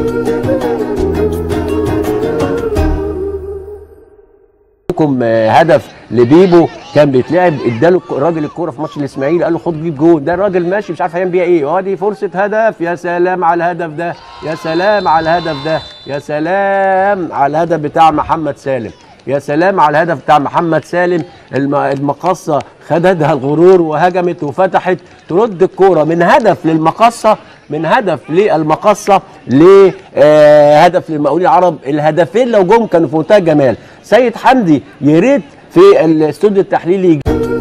لكم هدف لبيبو كان بيتلعب اداله الراجل الكوره في ماتش الاسماعيلي قال له خد جيب جول ده الراجل ماشي مش عارف هيعمل بيها ايه وادي فرصه هدف يا سلام على الهدف ده يا سلام على الهدف ده يا سلام على الهدف بتاع محمد سالم يا سلام على الهدف بتاع محمد سالم الم- المقصه خدتها الغرور وهجمت وفتحت ترد الكوره من هدف للمقصه من هدف للمقصه لهدف للمقاولين العرب الهدفين لو جم كانوا في منتهى الجمال سيد حمدي يا ريت في الاستوديو التحليلي